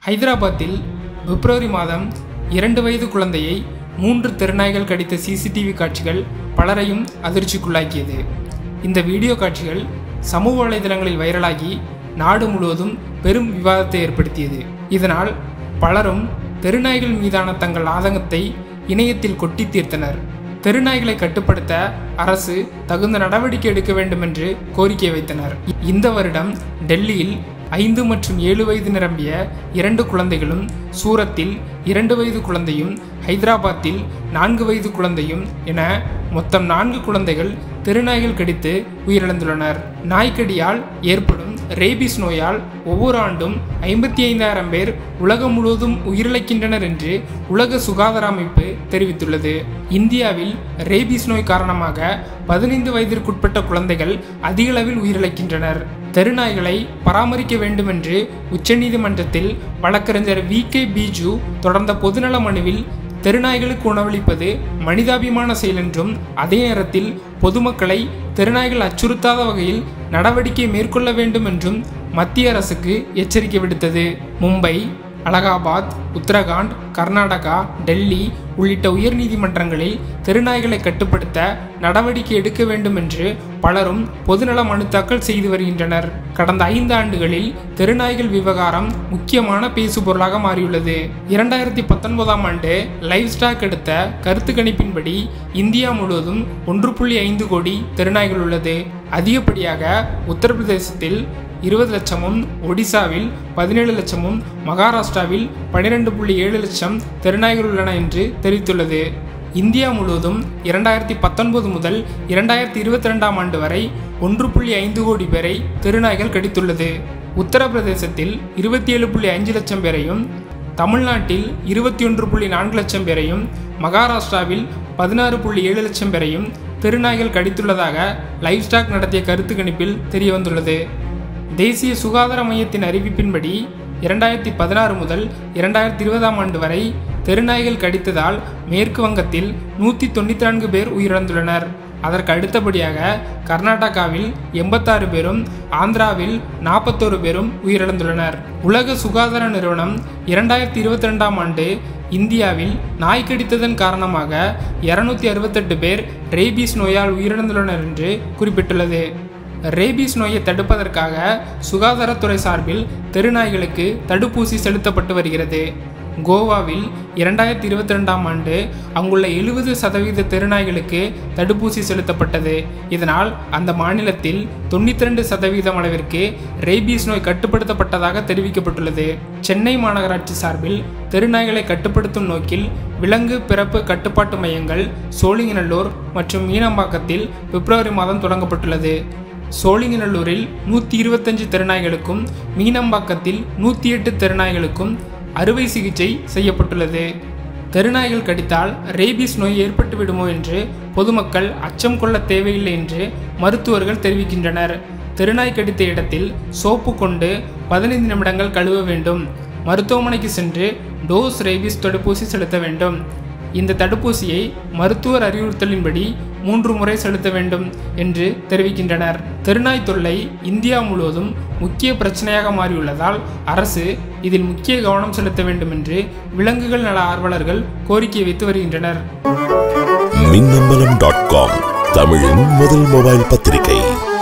ஹைதராபாத்தில் பிப்ரவரி மாதம் இரண்டு வயது குழந்தையை மூன்று தெருநாய்கள் கடித்த சிசிடிவி காட்சிகள் பலரையும் அதிர்ச்சிக்குள்ளாக்கியது இந்த வீடியோ காட்சிகள் சமூக வலைதளங்களில் வைரலாகி நாடு முழுவதும் பெரும் விவாதத்தை ஏற்படுத்தியது இதனால் பலரும் தெருநாய்கள் மீதான தங்கள் ஆதங்கத்தை இணையத்தில் கொட்டி தீர்த்தனர் தெருநாய்களை கட்டுப்படுத்த அரசு தகுந்த நடவடிக்கை எடுக்க வேண்டும் என்று கோரிக்கை வைத்தனர் இந்த வருடம் டெல்லியில் ஐந்து மற்றும் ஏழு வயது நிரம்பிய இரண்டு குழந்தைகளும் சூரத்தில் இரண்டு வயது குழந்தையும் ஹைதராபாத்தில் நான்கு வயது குழந்தையும் என மொத்தம் நான்கு குழந்தைகள் தெருநாய்கள் கடித்து உயிரிழந்துள்ளனர் நாய்க்கடியால் ஏற்படும் ரேபிஸ் நோயால் ஒவ்வொரு ஆண்டும் ஐம்பத்தி ஐந்தாயிரம் பேர் உலகம் முழுவதும் உயிரிழக்கின்றனர் என்று உலக சுகாதார அமைப்பு தெரிவித்துள்ளது இந்தியாவில் ரேபிஸ் நோய் காரணமாக பதினைந்து வயதிற்குட்பட்ட குழந்தைகள் அதிகளவில் உயிரிழக்கின்றனர் தெருநாய்களை பராமரிக்க வேண்டும் என்று உச்சநீதிமன்றத்தில் வழக்கறிஞர் வி கே பிஜு தொடர்ந்த பொதுநல மனுவில் தெருநாய்களுக்கு உணவளிப்பது மனிதாபிமான செயல் என்றும் அதே நேரத்தில் பொதுமக்களை தெருநாய்கள் அச்சுறுத்தாத வகையில் நடவடிக்கை மேற்கொள்ள வேண்டும் என்றும் மத்திய அரசுக்கு எச்சரிக்கை விடுத்தது மும்பை அலகாபாத் உத்தரகாண்ட் கர்நாடகா டெல்லி உள்ளிட்ட உயர்நீதிமன்றங்களில் தெருநாய்களை கட்டுப்படுத்த நடவடிக்கை எடுக்க வேண்டும் என்று பலரும் பொதுநல மனு தாக்கல் செய்து வருகின்றனர் கடந்த ஐந்து ஆண்டுகளில் தெருநாய்கள் விவகாரம் முக்கியமான பேசுபொருளாக மாறியுள்ளது இரண்டாயிரத்தி பத்தொன்பதாம் ஆண்டு லைவ் ஸ்டாக் எடுத்த கருத்து கணிப்பின்படி இந்தியா முழுவதும் ஒன்று புள்ளி ஐந்து கோடி தெருநாய்கள் உள்ளது அதிகப்படியாக உத்தரப்பிரதேசத்தில் இருபது லட்சமும் ஒடிசாவில் பதினேழு லட்சமும் மகாராஷ்டிராவில் பனிரெண்டு புள்ளி ஏழு லட்சம் தெருநாய்கள் உள்ளன என்று தெரிவித்துள்ளது இந்தியா முழுவதும் இரண்டாயிரத்தி பத்தொன்பது முதல் இரண்டாயிரத்தி இருபத்தி ரெண்டாம் ஆண்டு வரை ஒன்று புள்ளி ஐந்து கோடி பேரை தெருநாய்கள் கடித்துள்ளது உத்தரப்பிரதேசத்தில் இருபத்தி ஏழு புள்ளி அஞ்சு லட்சம் பேரையும் தமிழ்நாட்டில் இருபத்தி ஒன்று புள்ளி நான்கு லட்சம் பேரையும் மகாராஷ்டிராவில் பதினாறு புள்ளி ஏழு லட்சம் பேரையும் தெருநாய்கள் கடித்துள்ளதாக லைவ் ஸ்டாக் நடத்திய கருத்து கணிப்பில் தெரியவந்துள்ளது தேசிய சுகாதார மையத்தின் அறிவிப்பின்படி இரண்டாயிரத்தி பதினாறு முதல் இரண்டாயிரத்தி இருபதாம் ஆண்டு வரை தெருநாய்கள் கடித்ததால் மேற்கு வங்கத்தில் நூற்றி தொண்ணூற்றி நான்கு பேர் உயிரிழந்துள்ளனர் அதற்கு அடுத்தபடியாக கர்நாடகாவில் எண்பத்தாறு பேரும் ஆந்திராவில் நாற்பத்தோரு பேரும் உயிரிழந்துள்ளனர் உலக சுகாதார நிறுவனம் இரண்டாயிரத்தி இருபத்தி ரெண்டாம் ஆண்டு இந்தியாவில் நாய் கடித்ததன் காரணமாக இருநூத்தி அறுபத்தெட்டு பேர் ரேபீஸ் நோயால் உயிரிழந்துள்ளனர் என்று குறிப்பிட்டுள்ளது ரேபீஸ் நோயை தடுப்பதற்காக சுகாதாரத்துறை சார்பில் தெருநாய்களுக்கு தடுப்பூசி செலுத்தப்பட்டு வருகிறது கோவாவில் இரண்டாயிரத்தி இருபத்தி ரெண்டாம் ஆண்டு அங்குள்ள எழுபது சதவீத தெருநாய்களுக்கு தடுப்பூசி செலுத்தப்பட்டது இதனால் அந்த மாநிலத்தில் தொண்ணூற்றி ரெண்டு சதவீதம் அளவிற்கு ரேபீஸ் நோய் கட்டுப்படுத்தப்பட்டதாக தெரிவிக்கப்பட்டுள்ளது சென்னை மாநகராட்சி சார்பில் தெருநாய்களை கட்டுப்படுத்தும் நோக்கில் விலங்கு பிறப்பு கட்டுப்பாட்டு மையங்கள் சோழிங்கநல்லூர் மற்றும் மீனம்பாக்கத்தில் பிப்ரவரி மாதம் தொடங்கப்பட்டுள்ளது சோழிங்கநல்லூரில் நூற்றி இருபத்தஞ்சு தெருநாய்களுக்கும் மீனம்பாக்கத்தில் நூற்றி எட்டு தெருநாய்களுக்கும் அறுவை சிகிச்சை செய்யப்பட்டுள்ளது தெருநாய்கள் கடித்தால் ரேபீஸ் நோய் ஏற்பட்டு விடுமோ என்று பொதுமக்கள் அச்சம் கொள்ள தேவையில்லை என்று மருத்துவர்கள் தெரிவிக்கின்றனர் தெருநாய் கடித்த இடத்தில் சோப்பு கொண்டு பதினைந்து நிமிடங்கள் கழுவ வேண்டும் மருத்துவமனைக்கு சென்று டோஸ் ரேபீஸ் தடுப்பூசி செலுத்த வேண்டும் இந்த தடுப்பூசியை மருத்துவர் அறிவுறுத்தலின்படி மூன்று முறை செலுத்த வேண்டும் என்று தெரிவிக்கின்றனர் தெருநாய் தொல்லை இந்தியா முழுவதும் முக்கிய பிரச்சனையாக மாறியுள்ளதால் அரசு இதில் முக்கிய கவனம் செலுத்த வேண்டும் என்று விலங்குகள் நல ஆர்வலர்கள் கோரிக்கை வைத்து வருகின்றனர் மின்னம்பலம் டாட் காம் தமிழின் முதல் மொபைல் பத்திரிகை